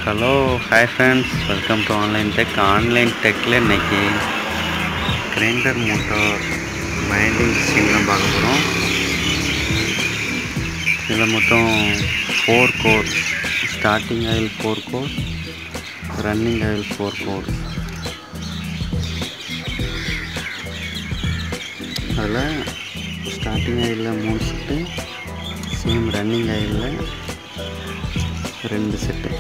Hello hi friends welcome to online tech online டெக்கில் இன்னைக்கு grinder motor minding steam தான் பார்க்க போகிறோம் இதில் மொத்தம் four core starting oil four core running oil four core அதில் ஸ்டார்டிங் ஆயிலில் மூணு செட்டு சேம் ரன்னிங் ஆயிலில் ரெண்டு செட்டு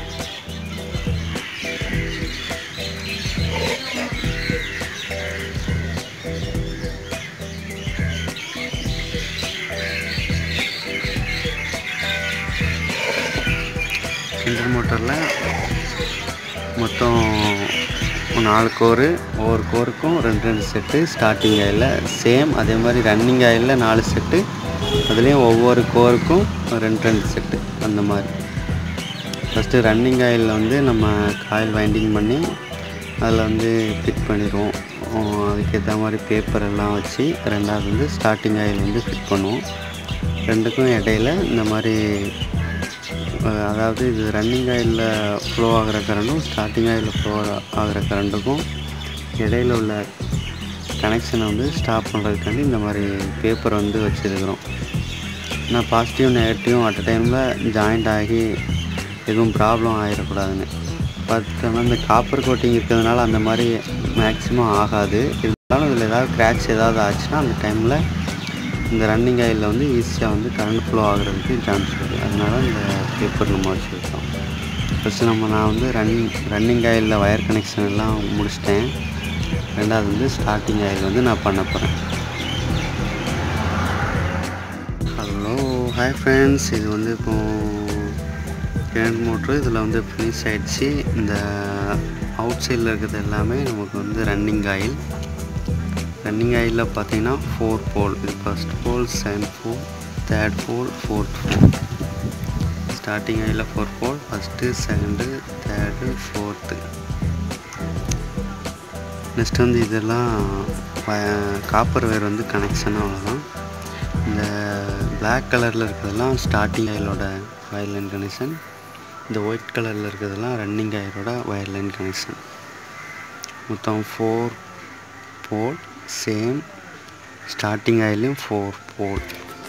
சிலிண்டர் மோட்டரில் மொத்தம் நாலு கோரு ஒவ்வொரு கோருக்கும் ரெண்டு ரெண்டு செட்டு ஸ்டார்டிங் ஆயிலில் சேம் அதே மாதிரி ரன்னிங் ஆயிலில் நாலு செட்டு அதுலேயும் ஒவ்வொரு கோருக்கும் ரெண்டு ரெண்டு செட்டு அந்த மாதிரி ஃபஸ்ட்டு ரன்னிங் ஆயிலில் வந்து நம்ம காயில் வைண்டிங் பண்ணி அதில் வந்து ஃபிட் பண்ணிடுவோம் அதுக்கேற்ற மாதிரி பேப்பர் எல்லாம் வச்சு ரெண்டாவது வந்து ஸ்டார்டிங் ஆயில் வந்து ஃபிட் பண்ணுவோம் ரெண்டுக்கும் இடையில இந்த மாதிரி அஹ், அதாவது இது ரன்னிங் ஆயிலில் ஃப்ளோ ஆகிற கரண்டும் ஸ்டார்டிங் ஆயிலில் ஃப்ளோ ஆகிற கரண்ட்டுக்கும் இடையில உள்ள கனெக்ஷனை வந்து ஸ்டாப் பண்ணுறதுக்காண்டி இந்த மாதிரி பேப்பர் வந்து வச்சுருக்கிறோம் நான் பாசிட்டிவ் நெகட்டிவ் அட் டைமில் ஜாயிண்ட் ஆகி எதுவும் ப்ராப்ளம் ஆகிடக்கூடாதுன்னு பார்த்தோம்னா இந்த காப்பர் கோட்டிங் இருக்கிறதுனால அந்த மாதிரி மேக்ஸிமம் ஆகாது இருந்தாலும் இதில் ஏதாவது கிராக்ஸ் ஏதாவது ஆச்சுன்னா அந்த டைமில் இந்த ரன்னிங் ஆயிலில் வந்து ஈஸியாக வந்து கரண்ட் ஃப்ளோ ஆகுறதுக்கு சான்ஸ் இருக்குது அதனால இந்த பேப்பர் நம்ம வச்சுருக்கோம் ஃபஸ்ட்டு நம்ம நான் வந்து ரன்னிங் ரன்னிங் ஆயிலில் ஒயர் கனெக்ஷன் எல்லாம் முடிச்சிட்டேன் ரெண்டாவது வந்து ஸ்டார்டிங் ஆயில் வந்து நான் பண்ண போகிறேன் ஹலோ ஹாய் ஃப்ரெண்ட்ஸ் இது வந்து இப்போ கிரைண்ட் மோட்ரு இதில் வந்து ஃபினிஷ் ஆயிடுச்சு இந்த அவுட் சைடில் இருக்கிறது எல்லாமே நமக்கு வந்து ரன்னிங் ஆயில் ரன்னிங் ஆயிலில் பார்த்தீங்கன்னா ஃபோர் போல் இது first pole second pole third pole fourth pole starting ஆயிலில் four pole first second third fourth next வந்து இதெல்லாம் காப்பர் வேர் வந்து கனெக்ஷன் அவ்வளோதான் இந்த Black கலரில் இருக்கிறதெல்லாம் ஸ்டார்டிங் ஆயிலோட வயர் லைன் கனெக்ஷன் இந்த ஒயிட் கலரில் இருக்கிறதெல்லாம் ரன்னிங் ஆயிலோட வயர் லைன் கனெக்ஷன் மொத்தம் ஃபோர் போல் சேம் ஸ்டார்டிங் ஆயிலையும் four pole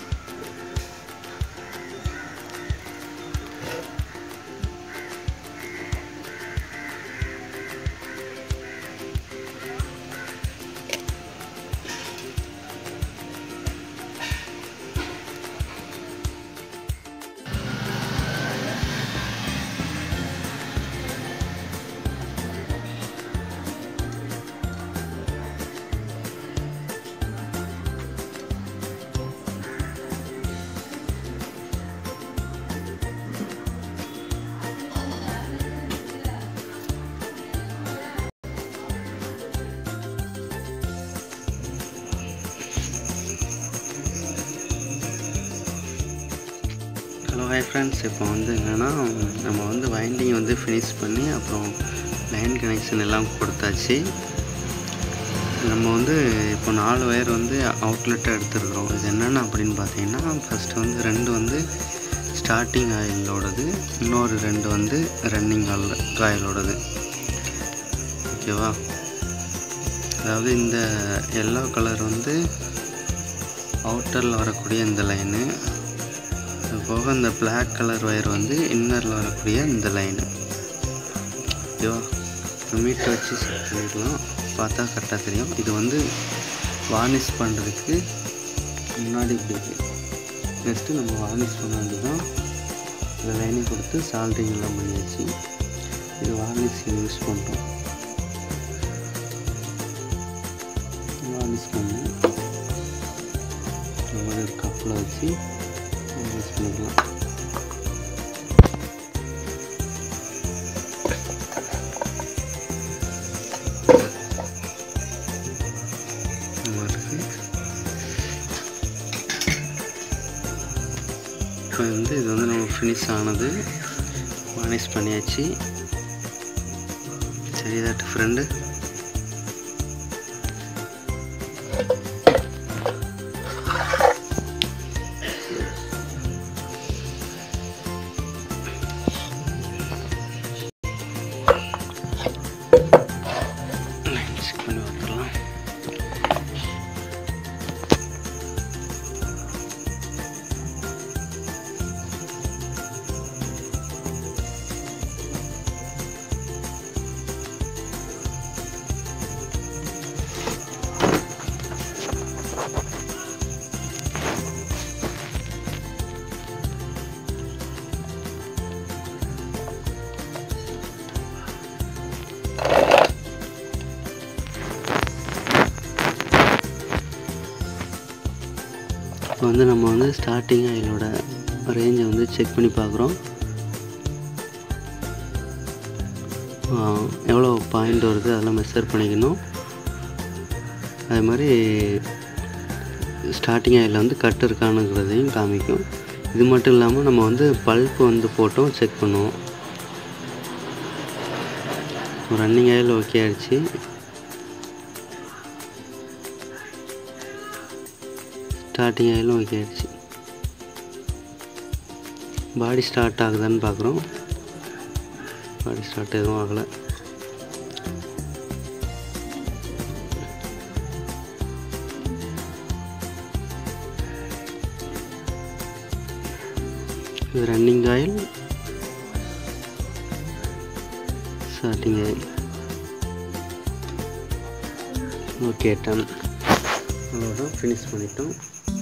hello hi friends இப்போ வந்து என்னென்னா நம்ம வந்து வைண்டிங் வந்து ஃபினிஷ் பண்ணி அப்புறம் லைன் கனெக்ஷன் எல்லாம் கொடுத்தாச்சு நம்ம வந்து இப்போ நாலு ஒயர் வந்து அவுட்லெட்டாக எடுத்துருக்குறோம் இது என்னென்ன அப்படின்னு பார்த்தீங்கன்னா ஃபஸ்ட்டு வந்து ரெண்டு வந்து ஸ்டார்டிங் ஆயிலோடது இன்னொரு ரெண்டு வந்து ரன்னிங் ஆயில் ஆயிலோடது ஓகேவா அதாவது இந்த எல்லோ கலர் வந்து அவுட்டரில் வரக்கூடிய இந்த லைனு அது போக இந்த Black கலர் ஒயர் வந்து இன்னரில் வரக்கூடிய இந்த லைனு ஓகேவா மீட்டர் வச்சு செட் பண்ணிடலாம் பார்த்தா கரெக்டாக தெரியும் இது வந்து வார்னிஷ் பண்ணுறதுக்கு முன்னாடி இப்படி இருக்கு நெக்ஸ்ட்டு நம்ம வார்னிஷ் பண்ண வேண்டியதான் இந்த லைனை கொடுத்து சால்ட்ரிங் எல்லாம் பண்ணியாச்சு இது வார்னிஷ் யூஸ் பண்ணுறோம் வார்னிஷ் பண்ணி இந்த மாதிரி ஒரு கப்பில் வச்சு வார்னிஷ் பண்ணிக்கலாம் இந்த மாதிரி இருக்கு. இப்போ வந்து இது வந்து நம்ம ஃபினிஷ் ஆனது வார்னிஷ் பண்ணியாச்சு சரி தாட்டு ஃப்ரெண்டு இப்போ வந்து நம்ம வந்து ஸ்டார்டிங் ஆயிலோட ரேஞ்சை வந்து செக் பண்ணி பார்க்குறோம் எவ்வளோ பாயிண்ட் வருது அதெல்லாம் மெஷர் பண்ணிக்கணும் அதே மாதிரி ஸ்டார்டிங் ஆயில் வந்து கட் இருக்கானுங்கிறதையும் காமிக்கும் இது மட்டும் இல்லாமல் நம்ம வந்து பல்ப் வந்து போட்டும் செக் பண்ணுவோம் ரன்னிங் ஆயில் ஓகே ஆயிடுச்சு ஸ்டார்டிங் ஆயிலும் ஓகே ஆயிடுச்சு பாடி ஸ்டார்ட் ஆகுதான்னு பார்க்குறோம் பாடி ஸ்டார்ட் எதுவும் ஆகலை இது running oil starting oil okay done அவ்வளோதான் ஃபினிஷ் பண்ணிட்டோம்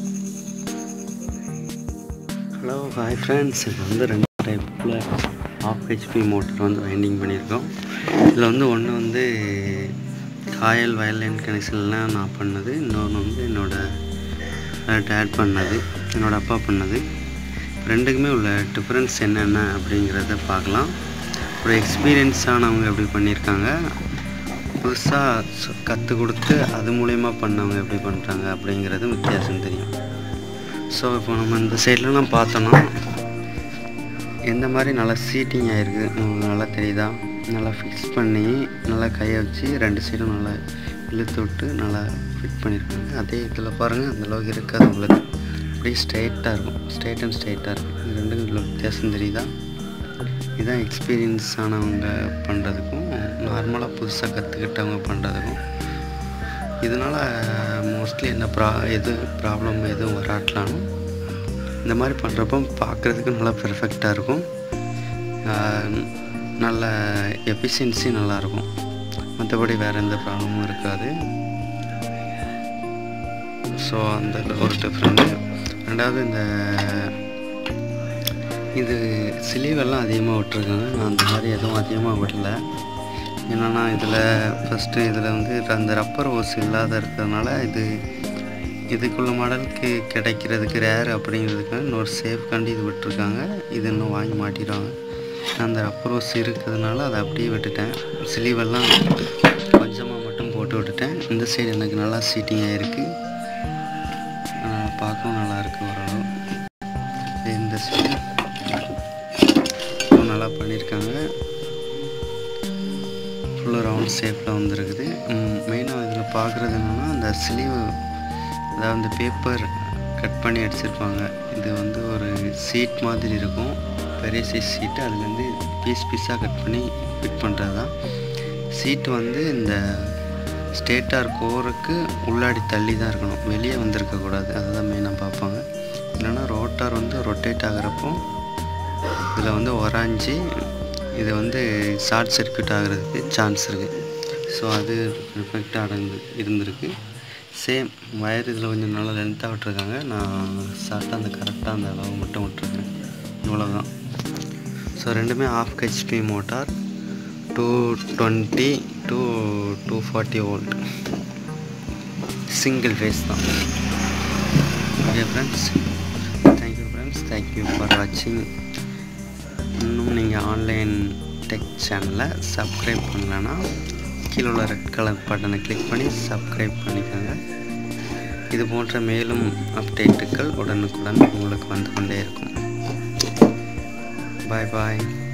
ஹலோ ஹாய் ஃப்ரெண்ட்ஸ் இப்போ வந்து ரெண்டு டைப்பில் ஆஃப் ஹெச்பி மோட்டர் வந்து வைண்டிங் பண்ணியிருக்கோம் இதில் வந்து ஒன்று வந்து காயல் வயல்லைன் கனெக்ஷன்லாம் நான் பண்ணது இன்னொன்று வந்து என்னோடய டேட் பண்ணது என்னோடய அப்பா பண்ணது ரெண்டுக்குமே உள்ள டிஃப்ரென்ஸ் என்னென்ன அப்படிங்கிறத பார்க்கலாம் ஒரு எக்ஸ்பீரியன்ஸ் ஆனவங்க எப்படி பண்ணியிருக்காங்க புதுசாக கற்றுக் கொடுத்து அது மூலயமா பண்ணவங்க எப்படி பண்ணுறாங்க அப்படிங்கிறது வித்தியாசம் தெரியும் ஸோ இப்போ நம்ம இந்த சைட்லலாம் பார்த்தோன்னா எந்த மாதிரி நல்லா சீட்டிங் ஆகிருக்கு உங்களுக்கு நல்லா தெரியுதா நல்லா ஃபிக்ஸ் பண்ணி நல்லா கையை வச்சு ரெண்டு சைடும் நல்லா இழுத்து விட்டு நல்லா ஃபிட் பண்ணியிருக்காங்க அதே இதில் பாருங்கள் அந்தளவுக்கு இருக்காது உங்களுக்கு அப்படியே ஸ்ட்ரைட்டாக இருக்கும் ஸ்ட்ரைட் அண்ட் ஸ்ட்ரைட்டாக இருக்கும் இது ரெண்டுக்கும் உள்ள வித்தியாசம் தெரியுதா இதுதான் எக்ஸ்பீரியன்ஸ் ஆனவங்க பண்ணுறதுக்கும் நார்மலாக புதுசாக கற்றுக்கிட்டவங்க பண்ணுறதுக்கும் இதனால் மோஸ்ட்லி என்ன ப்ரா எது ப்ராப்ளம் எதுவும் வராட்டலானும் இந்த மாதிரி பண்ணுறப்போ பார்க்குறதுக்கு நல்லா பெர்ஃபெக்டாக இருக்கும் நல்ல எஃபிஷியன்சி நல்லாயிருக்கும் மற்றபடி வேறு எந்த ப்ராப்ளமும் இருக்காது ஸோ அந்த ஒரு டிஃப்ரெண்ட்டு ரெண்டாவது இந்த இது சிலிவெல்லாம் அதிகமாக விட்டுருக்காங்க நான் அந்த மாதிரி எதுவும் அதிகமாக விடல என்னென்னா இதில் ஃபஸ்ட்டு இதில் வந்து அந்த ரப்பர் ஓஸ் இல்லாத இருக்கிறதுனால இது இதுக்குள்ள மாடலுக்கு கிடைக்கிறதுக்கு ரேர் அப்படிங்கிறதுக்காக இன்னொரு சேஃப் காண்டி இது விட்டுருக்காங்க இது இன்னும் வாங்கி மாட்டிடுவாங்க அந்த ரப்பர் ஓஸ் இருக்கிறதுனால அதை அப்படியே விட்டுட்டேன் சிலிவெல்லாம் கொஞ்சமாக மட்டும் போட்டு விட்டுட்டேன் இந்த சைடு எனக்கு நல்லா சீட்டிங் ஆகிருக்கு பார்க்கவும் நல்லாயிருக்கு ஓரளவு இந்த சைடு நல்லா பண்ணியிருக்காங்க ஃபுல்லாக ரவுண்ட் ஷேப்பில் வந்துருக்குது மெயினாக இதில் பார்க்குறது என்னென்னா அந்த ஸ்லீவ் அதாவது அந்த பேப்பர் கட் பண்ணி அடிச்சிருப்பாங்க இது வந்து ஒரு சீட் மாதிரி இருக்கும் பெரிய சைஸ் சீட்டு அதுலேருந்து பீஸ் பீஸாக கட் பண்ணி ஃபிட் பண்ணுறது தான் சீட்டு வந்து இந்த ஸ்டேட்டார் கோருக்கு உள்ளாடி தள்ளி தான் இருக்கணும் வெளியே வந்திருக்கக்கூடாது அதுதான் மெயினாக பார்ப்பாங்க இல்லைன்னா ரோட்டார் வந்து ரொட்டேட் ஆகிறப்போ இதில் வந்து ஒராஞ்சி இது வந்து ஷார்ட் சர்க்கியூட் ஆகிறதுக்கு சான்ஸ் இருக்குது ஸோ அது பெர்ஃபெக்டாக அடங்கு இருந்திருக்கு சேம் வயர் இதில் கொஞ்சம் நல்லா லென்த்தாக விட்டுருக்காங்க நான் ஷார்ட்டாக அந்த கரெக்டாக அந்த அளவு மட்டும் விட்டுருக்கேன் இவ்வளோதான் ஸோ ரெண்டுமே half HP motor two twenty to two forty volt single phase தான் okay friends thank you friends thank you for வாட்சிங் இன்னும் நீங்கள் ஆன்லைன் டெக் சேனலை சப்ஸ்கிரைப் பண்ணலன்னா கீழே உள்ள ரெட் கலர் பட்டனை கிளிக் பண்ணி சப்ஸ்கிரைப் பண்ணிக்கோங்க இது போன்ற மேலும் அப்டேட்டுகள் உடனுக்குடன் உங்களுக்கு வந்து கொண்டே இருக்கும் பாய் பாய்